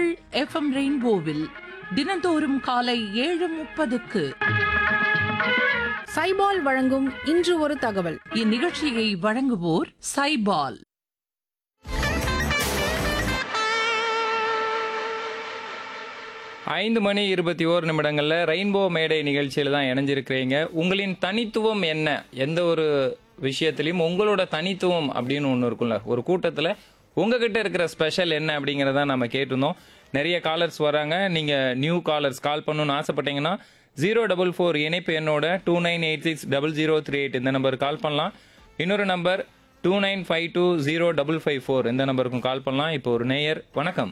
FM ரெயின்போவில் தினந்தோறும் காலை ஏழு முப்பதுக்கு சைபால் வழங்கும் இன்று ஒரு தகவல் இந்நிகழ்ச்சியை வழங்குவோர் சைபால் ஐந்து மணி இருபத்தி ஓரு நிமிடங்களில் ரெயின்போ மேடை நிகழ்ச்சியில் தான் இணைஞ்சிருக்கிறீங்க உங்களின் தனித்துவம் என்ன எந்த ஒரு விஷயத்துலையும் உங்களோட தனித்துவம் அப்படின்னு ஒன்று இருக்கும்ல ஒரு கூட்டத்தில் உங்ககிட்ட இருக்கிற ஸ்பெஷல் என்ன அப்படிங்கிறத நம்ம கேட்டிருந்தோம் நிறைய காலர்ஸ் வராங்க நீங்கள் நியூ காலர்ஸ் கால் பண்ணணும்னு ஆசைப்பட்டீங்கன்னா ஜீரோ டபுள் ஃபோர் இணைப்பு என்னோட two nine eight six double zero three eight இந்த நம்பருக்கு கால் பண்ணலாம் இன்னொரு number two nine five two zero double five four இந்த நம்பருக்கும் கால் பண்ணலாம் இப்போ ஒரு நேயர் வணக்கம்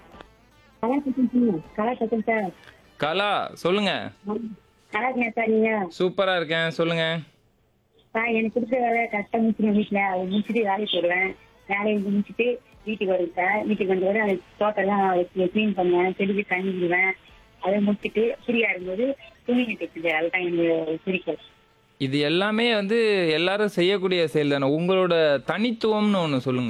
கலா சத்தம் கலா சத்தம் சார் கலா சொல்லுங்க நல்லா இருக்கீங்க சார் நீங்க சூப்பரா இருக்கேன் சொல்லுங்க சார் எனக்கு பிடிச்ச வேலை கஷ்டம் முடிச்சிடும் வீட்டுல அதை முடிச்சுட்டு வேலைக்கு போடுவேன் வேலையை முடிச்சுட்டு வீட்டுக்கு வருவேன் சார் வீட்டுக்கு வந்த உடனே அது தோட்டம்லாம் க்ளீன் பண்ணுவேன் செடிக்கு தண்ணி விடுவேன் அதை முடிச்சுட்டு ஃப்ரீயா இருக்கும்போது துணி தைக்குது அதுதான் எனக்கு பிடிக்கும் இது எல்லாமே வந்து எல்லாரும் செய்யக்கூடிய செயல் தானே உங்களோட தனித்துவம்னு ஒன்று சொல்லுங்க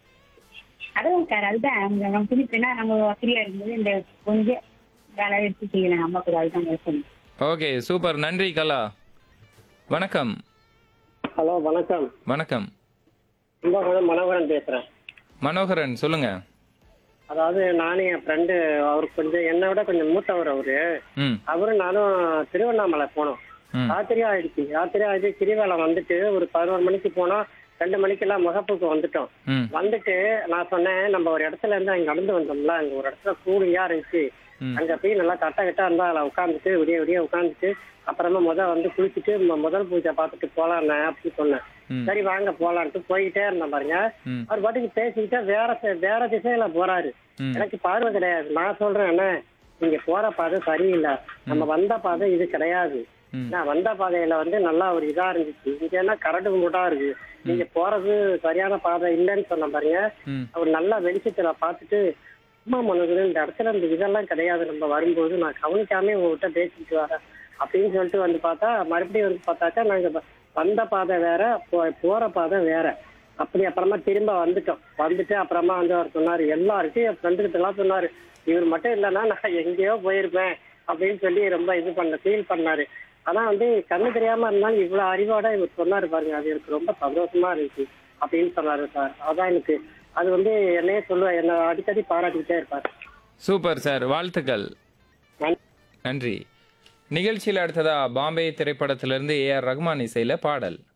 அதான் சார் அதுதான் நம்ம நம்ம துணிப்புனா நம்ம ஃப்ரீயா இருக்கும்போது இந்த கொஞ்சம் வேலை எடுத்து செய்யலாம் அம்மா கூட அதுதான் யோசனை ஓகே சூப்பர் நன்றி கலா வணக்கம் ஹலோ வணக்கம் வணக்கம் கும்பகோணம் மனோகரன் பேசுறேன் மனோகரன் சொல்லுங்க அதாவது நானும் என் ஃப்ரெண்டு அவருக்கு கொஞ்சம் என்னை விட கொஞ்சம் மூத்தவர் அவரு ம் அவரும் நானும் திருவண்ணாமலை போனோம் ம் ராத்திரியா ஆயிடுச்சு ராத்திரியா ஆயிடுச்சு கிரிவலம் வந்துட்டு ஒரு பதினோரு மணிக்கு போனோம் ரெண்டு மணிக்கெல்லாம் முகப்புக்கு வந்துட்டோம் ம் வந்துட்டு நான் சொன்னேன் நம்ம ஒரு இடத்துல இருந்து அங்க நடந்து வந்தோம்ல அங்க ஒரு இடத்துல கூலிங்கா இருந்துச்சு ம். அங்க போய் நல்லா கட்ட கட்டா இருந்தா அதில் உட்காந்துட்டு விடிய விடிய உட்காந்துட்டு அப்புறமா முத வந்து குளிச்சுட்டு ம- முதல் பூஜை பார்த்துட்டு போலான்னு அப்படின்னு சொன்னேன் ம். சரி வாங்க போலான்ட்டு போயிட்டே இருந்தேன் பாருங்க ம் அவர் பாட்டுக்கு பேசிக்கிட்டே வேற ச- வேற திசையில போறாரு ம். எனக்கு பார்வை கிடையாது நான் சொல்றேன் என்ன நீங்க போற பாதை சரியில்லை நம்ம வந்த பாதை இது கிடையாது ம். நான் வந்த பாதையில வந்து நல்லா ஒரு இதா இருந்துச்சு இங்க என்ன கரடு முட்டா இருக்கு நீங்க போறது சரியான பாதை இல்லைன்னு சொன்ன பாருங்க ம் அவர் நல்லா வெளிச்சத்துல பார்த்துட்டு அம்மா மனது இந்த இடத்துல இந்த இதெல்லாம் கிடையாது நம்ம வரும்போது நான் கவனிக்காம உங்ககிட்ட பேசிட்டு வரேன் அப்படின்னு சொல்லிட்டு வந்து பார்த்தா மறுபடியும் வந்து பார்த்தாக்கா நாங்க வ- வந்த பாதை வேற போ- போற பாதை வேற அப்படி அப்புறமா திரும்ப வந்துட்டோம் வந்துட்டு அப்புறமா வந்து அவர் சொன்னாரு எல்லாருக்கும் என் ஃப்ரெண்டு கிட்ட எல்லாம் சொன்னாரு இவர் மட்டும் இல்லைன்னா நான் எங்கேயோ போயிருப்பேன் அப்படின்னு சொல்லி ரொம்ப இது பண்ண ஃபீல் பண்ணாரு ஆனா வந்து கண்ணு தெரியாம இருந்தாலும் இவ்வளவு அறிவோட இவர் சொன்னாரு பாருங்க அது எனக்கு ரொம்ப சந்தோஷமா இருந்துச்சு அப்படின்னு சொன்னாரு சார் அதான் எனக்கு அது வந்து என்னையே சொல்லுவேன் என்ன அடிக்கடி பாராட்டிக்கிட்டே இருப்பார் சூப்பர் சார் வாழ்த்துக்கள் நன்றி. நன்றி நிகழ்ச்சியில் அடுத்ததா பாம்பே திரைப்படத்திலிருந்து ஏ ஆர் ரஹ்மான் இசையில பாடல்